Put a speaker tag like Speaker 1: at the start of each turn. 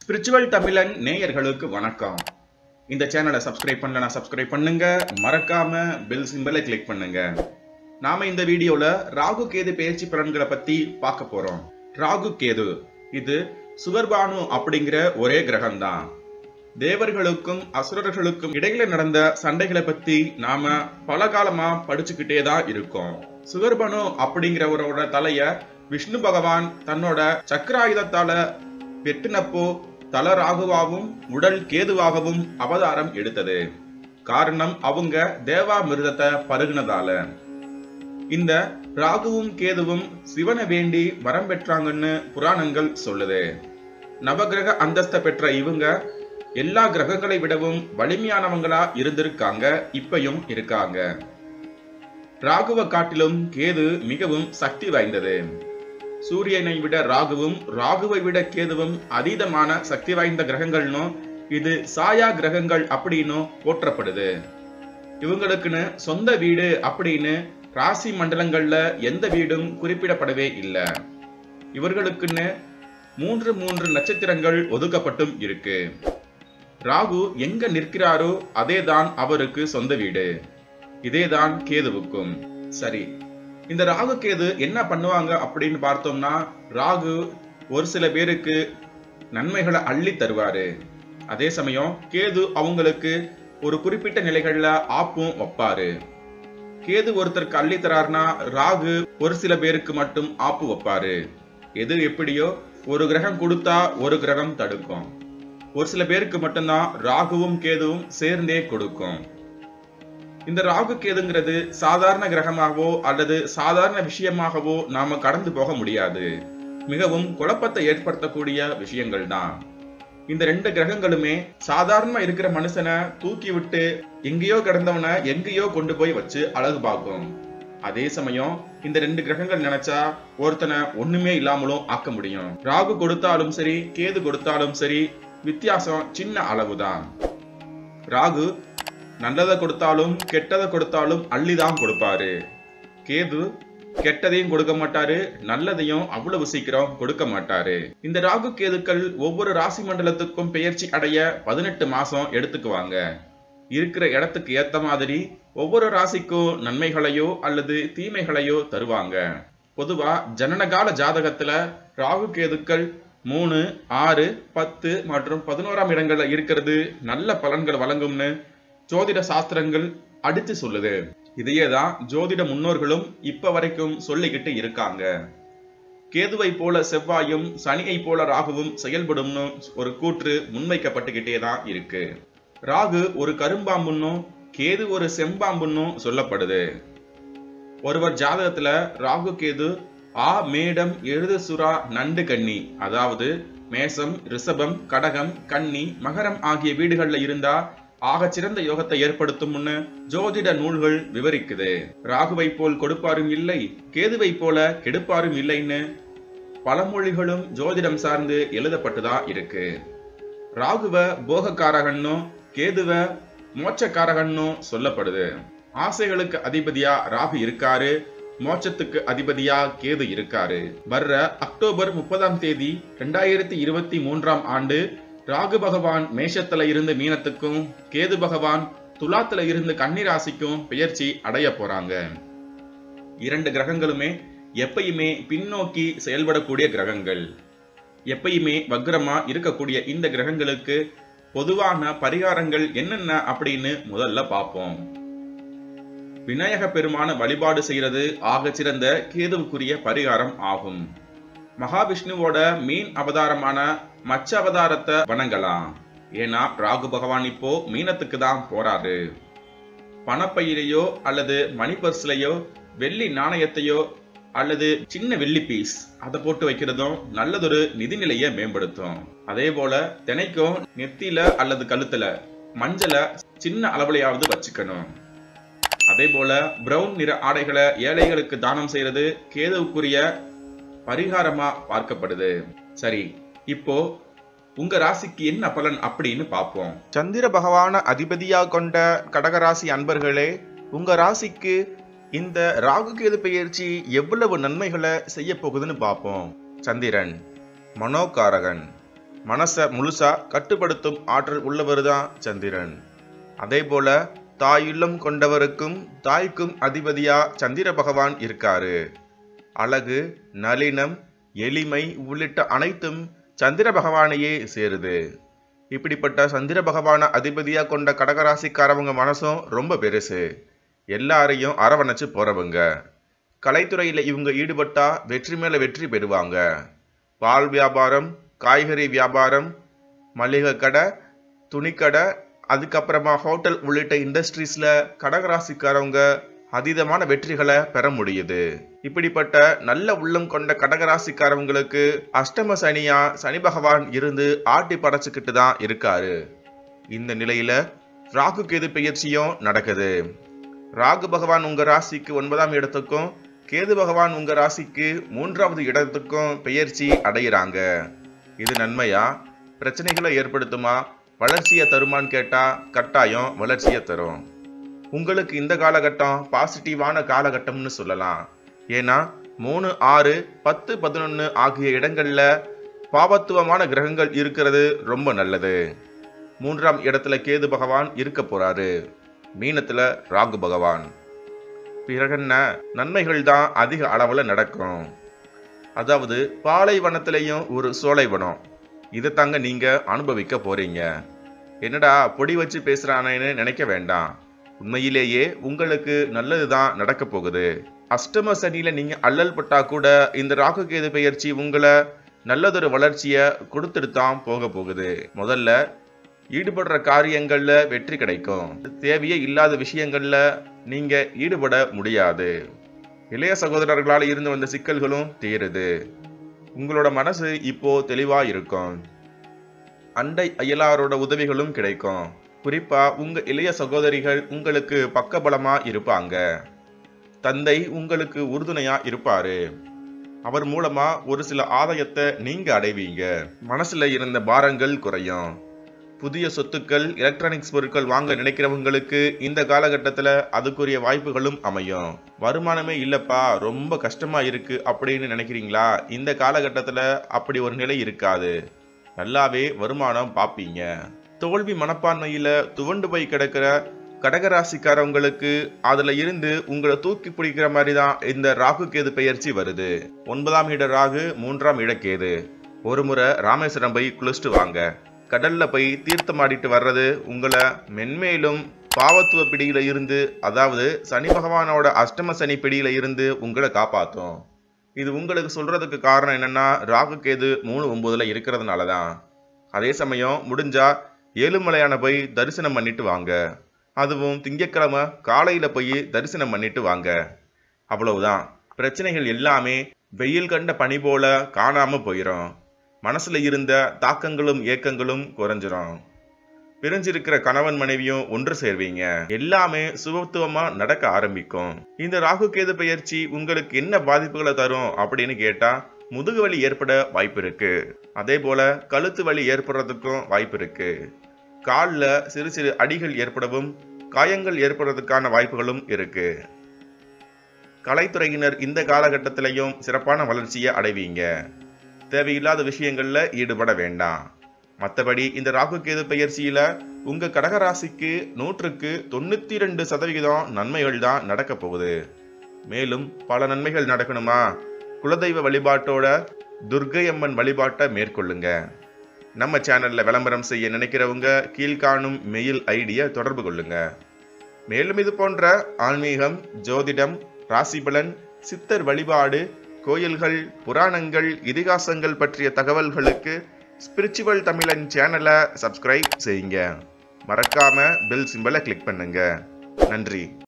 Speaker 1: spiritual தமிழன் நேயர்களுக்கு வணக்கம் இந்த சேனலை சப்ஸ்கிரைப் பண்ணலனா சப்ஸ்கிரைப் பண்ணுங்க மறக்காம பெல் சிம்பலை கிளிக் பண்ணுங்க நாம இந்த வீடியோல ராகு கேது பெயர்ச்சி பலன்களை பத்தி பார்க்க போறோம் ராகு கேது இது சுகர்பானு அப்படிங்கிற ஒரே கிரகம் தான் தேவர்களுக்கும் அசுரர்களுக்கும் இடையில நடந்த சண்டைகளை பத்தி நாம பல காலமா படிச்சுக்கிட்டே தான் இருக்கோம் சுகர்பனு அப்படிங்கிறவரோட தலைய விஷ்ணு பகவான் தன்னோட சக்கராயுதத்தால வெட்டினப்போ தல ராகுவாகவும் உடல் கேதுவாகவும் அவதாரம் எடுத்தது காரணம் அவங்க தேவாமிர்தத்தை பருகினதால இந்த ராகுவும் கேதுவும் சிவனை வேண்டி வரம் பெற்றாங்கன்னு புராணங்கள் சொல்லுது நவகிரக அந்தஸ்தை பெற்ற இவங்க எல்லா கிரகங்களை விடவும் வலிமையானவங்களா இருந்திருக்காங்க இப்பயும் இருக்காங்க ராகுவ காட்டிலும் கேது மிகவும் சக்தி வாய்ந்தது சூரியனை விட ராகுவும் ராகுவை விட கேதுவும் அதீதமான சக்தி வாய்ந்த கிரகங்கள்னும் இது சாயா கிரகங்கள் அப்படின்னும் போற்றப்படுது இவங்களுக்குன்னு சொந்த வீடு அப்படின்னு ராசி மண்டலங்கள்ல எந்த வீடும் குறிப்பிடப்படவே இல்லை இவர்களுக்குன்னு மூன்று மூன்று நட்சத்திரங்கள் ஒதுக்கப்பட்டும் இருக்கு ராகு எங்க நிற்கிறாரோ அதேதான் அவருக்கு சொந்த வீடு இதேதான் கேதுவுக்கும் சரி இந்த ராகு கேது என்ன பண்ணுவாங்க அப்படின்னு பார்த்தோம்னா ராகு ஒரு சில பேருக்கு நன்மைகளை அள்ளி தருவாரு அதே சமயம் கேது அவங்களுக்கு ஒரு குறிப்பிட்ட நிலைகள்ல ஆப்பும் வைப்பாரு கேது ஒருத்தருக்கு அள்ளி தராருனா ராகு ஒரு சில பேருக்கு மட்டும் ஆப்பு வைப்பாரு எது எப்படியோ ஒரு கிரகம் கொடுத்தா ஒரு கிரகம் தடுக்கும் ஒரு சில பேருக்கு மட்டும்தான் ராகுவும் கேதுவும் சேர்ந்தே கொடுக்கும் இந்த ராகு கேதுங்கிறது சாதாரண கிரகமாகவோ அல்லது சாதாரண விஷயமாகவோ நாம கடந்து போக முடியாது மிகவும் குழப்பத்தை ஏற்படுத்தக்கூடிய விஷயங்கள் தான் இந்த ரெண்டு கிரகங்களுமே சாதாரணமா இருக்கிற மனுஷனை தூக்கி விட்டு எங்கேயோ கிடந்தவனை எங்கேயோ கொண்டு போய் வச்சு அழகு பார்க்கும் அதே சமயம் இந்த ரெண்டு கிரகங்கள் நினைச்சா ஒருத்தனை ஒண்ணுமே இல்லாமலும் ஆக்க முடியும் ராகு கொடுத்தாலும் சரி கேது கொடுத்தாலும் சரி வித்தியாசம் சின்ன அளவுதான் ராகு நல்லதை கொடுத்தாலும் கெட்டதை கொடுத்தாலும் அள்ளிதான் கொடுப்பாரு கேது கெட்டதையும் கொடுக்க மாட்டாரு நல்லதையும் அவ்வளவு சீக்கிரம் கொடுக்க மாட்டாரு இந்த ராகு கேதுக்கள் ஒவ்வொரு ராசி மண்டலத்துக்கும் பெயர்ச்சி அடைய பதினெட்டு மாசம் எடுத்துக்குவாங்க இருக்கிற இடத்துக்கு ஏத்த மாதிரி ஒவ்வொரு ராசிக்கும் நன்மைகளையோ அல்லது தீமைகளையோ தருவாங்க பொதுவா ஜனனகால ஜாதகத்துல ராகு கேதுக்கள் மூணு ஆறு பத்து மற்றும் பதினோராம் இடங்கள்ல இருக்கிறது நல்ல பலன்கள் வழங்கும்னு ஜோதிட சாஸ்திரங்கள் அடித்து சொல்லுது இதையே தான் ஜோதிட முன்னோர்களும் இப்ப வரைக்கும் சொல்லிக்கிட்டு இருக்காங்க கேதுவை போல செவ்வாயும் சனியை போல ராகுவும் செயல்படும்னு ஒரு கூற்று முன்வைக்கப்பட்டுக்கிட்டே தான் இருக்கு ராகு ஒரு கரும்பாம்புன்னும் கேது ஒரு செம்பாம்புன்னும் சொல்லப்படுது ஒருவர் ஜாதகத்துல ராகு கேது ஆ மேடம் எழுது சுறா நண்டு கன்னி அதாவது மேசம் ரிஷபம் கடகம் கன்னி மகரம் ஆகிய வீடுகள்ல இருந்தா ஆக சிறந்த யோகத்தை ஏற்படுத்தும்னு ஜோதிட நூல்கள் விவரிக்குது ராகுவை போல் கொடுப்பாரும் இல்லை கேதுவை போல கெடுப்பாரும் இல்லைன்னு பழமொழிகளும் ஜோதிடம் சார்ந்து எழுதப்பட்டுதான் இருக்கு ராகுவ போகக்காரகன்னும் கேதுவ மோட்சக்காரகன்னும் சொல்லப்படுது ஆசைகளுக்கு அதிபதியா ராகு இருக்காரு மோட்சத்துக்கு அதிபதியா கேது இருக்காரு வர்ற அக்டோபர் முப்பதாம் தேதி ரெண்டாயிரத்தி இருபத்தி மூன்றாம் ஆண்டு ராகு பகவான் மேஷத்துல இருந்து மீனத்துக்கும் கேது பகவான் துலாத்துல இருந்து கன்னிராசிக்கும் பெயர்ச்சி அடைய போறாங்க இரண்டு கிரகங்களுமே எப்பயுமே பின்னோக்கி செயல்படக்கூடிய கிரகங்கள் எப்பயுமே வக்ரமா இருக்கக்கூடிய இந்த கிரகங்களுக்கு பொதுவான பரிகாரங்கள் என்னென்ன அப்படின்னு முதல்ல பார்ப்போம் விநாயக பெருமான வழிபாடு செய்யறது ஆக சிறந்த கேதுவுக்குரிய பரிகாரம் ஆகும் மகாவிஷ்ணுவோட மீன் அவதாரமான மச்ச அவதாரத்தை வணங்கலாம் ஏன்னா ராகு பகவான் இப்போ மீனத்துக்கு தான் போறாரு பணப்பையிலையோ அல்லது மணி பர்ஸ்லயோ வெள்ளி நாணயத்தையோ அல்லது சின்ன வெள்ளி பீஸ் அதை போட்டு வைக்கிறதும் நல்லதொரு நிதிநிலையை மேம்படுத்தும் அதே போல தினைக்கும் நெத்தியில அல்லது கழுத்துல மஞ்சளை சின்ன அளவுலையாவது வச்சுக்கணும் அதே போல பிரவுன் நிற ஆடைகளை ஏழைகளுக்கு தானம் செய்யறது கேதுவுக்குரிய பரிகாரமா பார்க்கப்படுது சரி இப்போ உங்க ராசிக்கு என்ன பலன் அப்படின்னு பார்ப்போம் சந்திர பகவான அதிபதியா கொண்ட கடகராசி அன்பர்களே உங்க ராசிக்கு இந்த ராகு கேது பெயர்ச்சி எவ்வளவு நன்மைகளை செய்ய போகுதுன்னு பார்ப்போம் சந்திரன் மனோகாரகன் மனசை முழுசா கட்டுப்படுத்தும் ஆற்றல் உள்ளவர் தான் சந்திரன் அதே போல தாய் இல்லம் கொண்டவருக்கும் தாய்க்கும் அதிபதியா சந்திர பகவான் இருக்காரு அழகு நளினம் எளிமை உள்ளிட்ட அனைத்தும் சந்திர பகவானையே சேருது இப்படிப்பட்ட சந்திர பகவான அதிபதியா கொண்ட கடகராசிக்காரவங்க மனசும் ரொம்ப பெருசு எல்லாரையும் அரவணைச்சு போறவங்க கலைத்துறையில இவங்க ஈடுபட்டா வெற்றி மேல வெற்றி பெறுவாங்க பால் வியாபாரம் காய்கறி வியாபாரம் மளிகை கடை துணிக்கடை அதுக்கப்புறமா ஹோட்டல் உள்ளிட்ட இண்டஸ்ட்ரீஸ்ல கடகராசிக்காரவங்க அதீதமான வெற்றிகளை பெற முடியுது இப்படிப்பட்ட நல்ல உள்ளம் கொண்ட கடகராசிக்காரவங்களுக்கு அஷ்டம சனியா சனி பகவான் இருந்து ஆட்டி படைச்சுக்கிட்டு தான் இருக்காரு இந்த நிலையில ராகு கேது பெயர்ச்சியும் நடக்குது ராகு பகவான் உங்க ராசிக்கு ஒன்பதாம் இடத்துக்கும் கேது பகவான் உங்க ராசிக்கு மூன்றாவது இடத்துக்கும் பெயர்ச்சி அடையிறாங்க இது நன்மையா பிரச்சனைகளை ஏற்படுத்துமா வளர்ச்சியை தருமான்னு கேட்டா கட்டாயம் வளர்ச்சியை தரும் உங்களுக்கு இந்த காலகட்டம் பாசிட்டிவான காலகட்டம்னு சொல்லலாம் ஏன்னா மூணு ஆறு பத்து பதினொன்று ஆகிய இடங்கள்ல பாபத்துவமான கிரகங்கள் இருக்கிறது ரொம்ப நல்லது மூன்றாம் இடத்துல கேது பகவான் இருக்க போறாரு மீனத்துல ராகு பகவான் பிறகென்ன நன்மைகள் தான் அதிக அளவுல நடக்கும் அதாவது பாலைவனத்திலையும் ஒரு சோலைவனம் இதை தாங்க நீங்க அனுபவிக்க போறீங்க என்னடா பொடி வச்சு பேசுறானேன்னு நினைக்க வேண்டாம் உண்மையிலேயே உங்களுக்கு நல்லதுதான் நடக்க போகுது அஷ்டம சனியில நீங்க அல்லல் பட்டா கூட இந்த ராகு கேது பெயர்ச்சி உங்களை நல்லதொரு வளர்ச்சியை கொடுத்துட்டு தான் போக போகுது முதல்ல ஈடுபடுற காரியங்கள்ல வெற்றி கிடைக்கும் தேவையே இல்லாத விஷயங்கள்ல நீங்க ஈடுபட முடியாது இளைய சகோதரர்களால் இருந்து வந்த சிக்கல்களும் தீருது உங்களோட மனசு இப்போ தெளிவா இருக்கும் அண்டை அயலாரோட உதவிகளும் கிடைக்கும் குறிப்பா உங்க இளைய சகோதரிகள் உங்களுக்கு பக்கபலமா இருப்பாங்க தந்தை உங்களுக்கு உறுதுணையா இருப்பாரு அவர் மூலமா ஒரு சில ஆதாயத்தை நீங்க அடைவீங்க மனசுல இருந்த பாரங்கள் குறையும் புதிய சொத்துக்கள் எலக்ட்ரானிக்ஸ் பொருட்கள் வாங்க நினைக்கிறவங்களுக்கு இந்த காலகட்டத்தில் அதுக்குரிய வாய்ப்புகளும் அமையும் வருமானமே இல்லப்பா ரொம்ப கஷ்டமா இருக்கு அப்படின்னு நினைக்கிறீங்களா இந்த காலகட்டத்தில் அப்படி ஒரு நிலை இருக்காது நல்லாவே வருமானம் பார்ப்பீங்க தோல்வி மனப்பான்மையில துவண்டு போய் கிடக்கிற கடகராசிக்காரவங்களுக்கு அதுல இருந்து உங்களை தூக்கி பிடிக்கிற மாதிரி தான் இந்த ராகு கேது பெயர்ச்சி வருது ஒன்பதாம் இட ராகு மூன்றாம் இட கேது ஒரு முறை ராமேஸ்வரம் போய் குளிச்சுட்டு வாங்க கடல்ல போய் தீர்த்தமாடிட்டு வர்றது உங்களை மென்மேலும் பாவத்துவ பிடியில இருந்து அதாவது சனி பகவானோட அஷ்டம சனி பிடியில இருந்து உங்களை காப்பாத்தும் இது உங்களுக்கு சொல்றதுக்கு காரணம் என்னன்னா ராகு கேது மூணு ஒன்பதுல இருக்கிறதுனால தான் அதே சமயம் முடிஞ்சா ஏழுமலையான போய் தரிசனம் பண்ணிட்டு வாங்க அதுவும் திங்கட்கிழமை காலையில போய் தரிசனம் பண்ணிட்டு வாங்க அவ்வளவுதான் பிரச்சனைகள் எல்லாமே வெயில் கண்ட பனி போல காணாம போயிடும் மனசுல இருந்த தாக்கங்களும் ஏக்கங்களும் குறைஞ்சிரும் பிரிஞ்சிருக்கிற கணவன் மனைவியும் ஒன்று சேர்வீங்க எல்லாமே சுபத்துவமா நடக்க ஆரம்பிக்கும் இந்த ராகு கேது பெயர்ச்சி உங்களுக்கு என்ன பாதிப்புகளை தரும் அப்படின்னு கேட்டா முதுகு வலி ஏற்பட வாய்ப்பு இருக்கு அதே போல கழுத்து வலி ஏற்படுறதுக்கும் வாய்ப்பு இருக்கு காலில் சிறு சிறு அடிகள் ஏற்படவும் காயங்கள் ஏற்படுறதுக்கான வாய்ப்புகளும் இருக்கு கலைத்துறையினர் இந்த காலகட்டத்திலையும் சிறப்பான வளர்ச்சியை அடைவீங்க தேவையில்லாத விஷயங்கள்ல ஈடுபட வேண்டாம் மற்றபடி இந்த ராகு கேது பெயர்ச்சியில உங்க கடகராசிக்கு நூற்றுக்கு தொண்ணூத்தி ரெண்டு சதவிகிதம் நன்மைகள் தான் நடக்க போகுது மேலும் பல நன்மைகள் நடக்கணுமா குலதெய்வ வழிபாட்டோட துர்க்கை அம்மன் வழிபாட்டை மேற்கொள்ளுங்க நம்ம சேனல்ல விளம்பரம் செய்ய நினைக்கிறவங்க கீழ்காணும் மெயில் ஐடியை தொடர்பு கொள்ளுங்க மேலும் இது போன்ற ஆன்மீகம் ஜோதிடம் ராசிபலன் சித்தர் வழிபாடு கோயில்கள் புராணங்கள் இதிகாசங்கள் பற்றிய தகவல்களுக்கு ஸ்பிரிச்சுவல் தமிழன் சேனலை சப்ஸ்கிரைப் செய்யுங்க மறக்காம பெல் சிம்பலை கிளிக் பண்ணுங்க நன்றி